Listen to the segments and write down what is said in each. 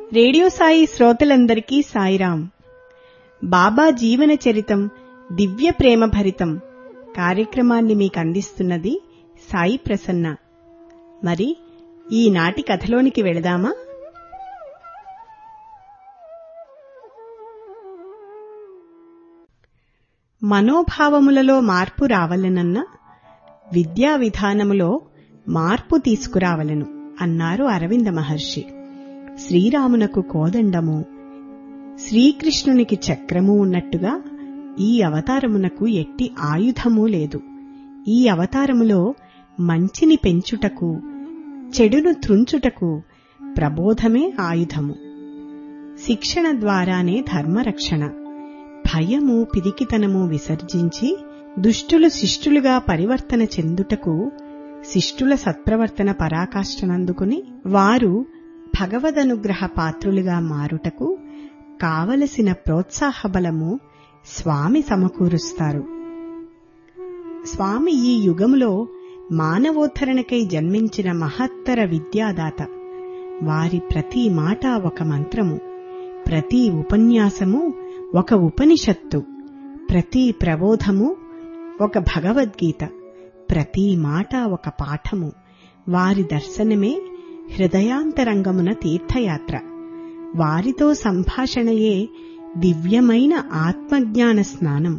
radio Sai శ్రోతలందరికీ సాయిరాం బాబా జీవన చరితం దివ్య ప్రేమ భరితం కార్యక్రమాన్ని మీకు అందిస్తున్నది సాయి ప్రసన్న మరి ఈనాటి కథలోనికి వెళదామా మనోభావములలో మార్పు రావలనన్న విద్యా విధానములో మార్పు తీసుకురావలను అన్నారు అరవింద మహర్షి శ్రీరామునకు కోదండము శ్రీకృష్ణునికి చక్రము ఉన్నట్టుగా ఈ అవతారమునకు ఎట్టి ఆయుధము లేదు ఈ అవతారములో మంచిని పెంచుటకు చెడును త్రుంచుటకు ప్రబోధమే ఆయుధము శిక్షణ ద్వారానే ధర్మరక్షణ భయము పిరికితనము విసర్జించి దుష్టులు శిష్టులుగా పరివర్తన చెందుటకు శిష్టుల సత్ప్రవర్తన పరాకాష్ఠనందుకుని వారు భగవదనుగ్రహ పాత్రులుగా మారుటకు కావలసిన ప్రోత్సాహ బలము స్వామి సమకూరుస్తారు స్వామి ఈ యుగములో మానవోద్ధరణకై జన్మించిన మహత్తర విద్యాదాత వారి ప్రతి మాట ఒక మంత్రము ప్రతి ఉపన్యాసము ఒక ఉపనిషత్తు ప్రతి ప్రబోధము ఒక భగవద్గీత ప్రతి మాట ఒక పాఠము వారి దర్శనమే హృదయాంతరంగమున తీర్థయాత్ర వారితో సంభాషణయే దివ్యమైన ఆత్మజ్ఞాన స్నానం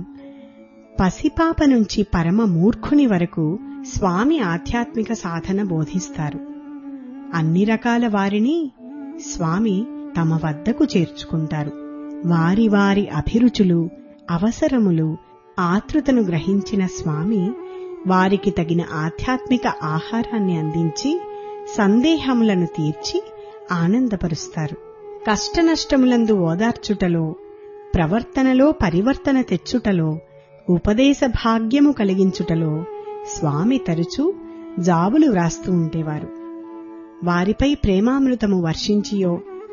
పసిపాప నుంచి పరమ మూర్ఖుని వరకు స్వామి ఆధ్యాత్మిక సాధన బోధిస్తారు అన్ని రకాల వారిని స్వామి తమ వద్దకు చేర్చుకుంటారు వారి వారి అభిరుచులు అవసరములు ఆతృతను గ్రహించిన స్వామి వారికి తగిన ఆధ్యాత్మిక ఆహారాన్ని అందించి సందేహములను తీర్చి ఆనందపరుస్తారు కష్టనష్టములందు ఓదార్చుటలో ప్రవర్తనలో పరివర్తన తెచ్చుటలో ఉపదేశ భాగ్యము కలిగించుటలో స్వామి తరచూ జాబులు వ్రాస్తూ ఉండేవారు వారిపై ప్రేమామృతము వర్షించియో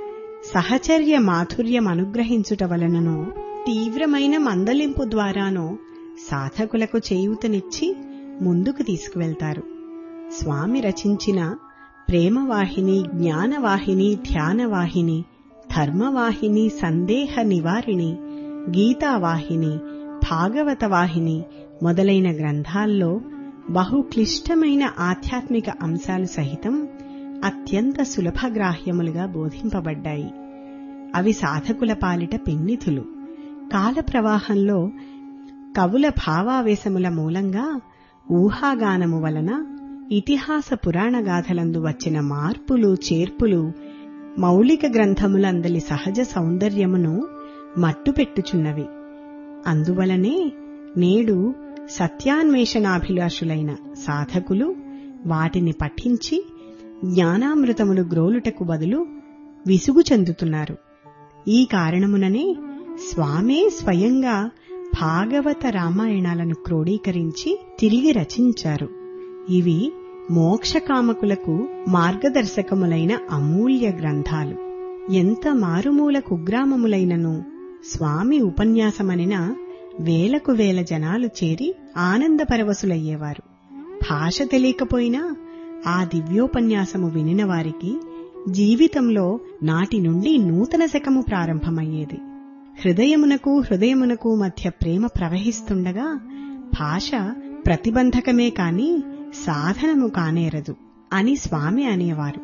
సహచర్య మాధుర్యం అనుగ్రహించుట వలననో తీవ్రమైన మందలింపు ద్వారానో సాధకులకు చేయూతనిచ్చి ముందుకు తీసుకువెళ్తారు స్వామి రచించిన ప్రేమవాహిని జ్ఞానవాహిని ధ్యానవాహిని ధర్మవాహిని సందేహ నివారిణి గీతావాహిని భాగవత వాహిని మొదలైన గ్రంథాల్లో బహు క్లిష్టమైన ఆధ్యాత్మిక అంశాలు సహితం అత్యంత సులభగ్రాహ్యములుగా బోధింపబడ్డాయి అవి సాధకుల పాలిట పెన్నిధులు కాల ప్రవాహంలో కవుల భావావేశముల మూలంగా ఊహాగానము వలన ఇతిహాస పురాణగాథలందు వచ్చిన మార్పులు చేర్పులు మౌలిక గ్రంథములందలి సహజ సౌందర్యమును మట్టుపెట్టుచున్నవి అందువలనే నేడు సత్యాన్వేషణాభిలాషులైన సాధకులు వాటిని పఠించి జ్ఞానామృతములు గ్రోలుటకు బదులు విసుగు చెందుతున్నారు ఈ కారణముననే స్వామే స్వయంగా భాగవత రామాయణాలను క్రోడీకరించి తిరిగి రచించారు ఇవి మోక్షకామకులకు మార్గదర్శకములైన అమూల్య గ్రంథాలు ఎంత మారుమూల కుగ్రామములైనను స్వామి ఉపన్యాసమనిన వేలకు వేల జనాలు చేరి ఆనందపరవశులయ్యేవారు భాష తెలియకపోయినా ఆ దివ్యోపన్యాసము వినిన వారికి జీవితంలో నాటి నుండి నూతన శకము ప్రారంభమయ్యేది హృదయమునకు హృదయమునకు మధ్య ప్రేమ ప్రవహిస్తుండగా భాష ప్రతిబంధకమే కాని సాధనము కానేరదు అని స్వామి అనేవారు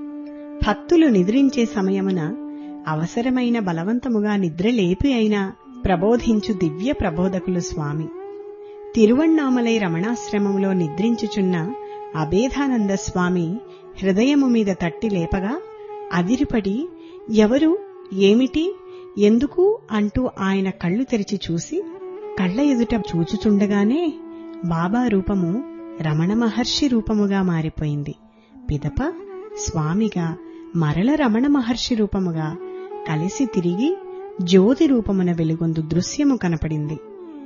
భక్తులు నిద్రించే సమయమున అవసరమైన బలవంతముగా నిద్రలేపి అయినా ప్రబోధించు దివ్య ప్రబోధకులు స్వామి తిరువణ్ణామలై రమణాశ్రమములో నిద్రించుచున్న అభేదానంద స్వామి హృదయము మీద తట్టి లేపగా అదిరిపడి ఎవరు ఏమిటి ఎందుకు అంటూ ఆయన కళ్ళు తెరిచి చూసి కళ్ళ ఎదుట చూచుచుండగానే బాబా రూపము రమణ మహర్షి రూపముగా మారిపోయింది పిదప స్వామిగా మరల రమణ మహర్షి రూపముగా కలిసి తిరిగి జ్యోతి రూపమున వెలుగొందు దృశ్యము కనపడింది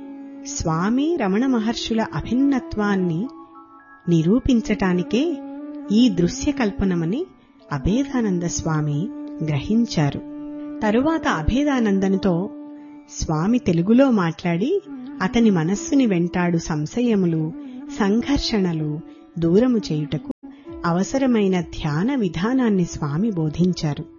స్వామి రమణ మహర్షుల అభిన్నత్వాన్ని నిరూపించటానికే ఈ దృశ్య కల్పనమని అభేదానంద స్వామి గ్రహించారు తరువాత అభేదానందనుతో స్వామి తెలుగులో మాట్లాడి అతని మనస్సుని వెంటాడు సంశయములు సంఘర్షణలు దూరము చేయుటకు అవసరమైన ధ్యాన విధానాన్ని స్వామి బోధించారు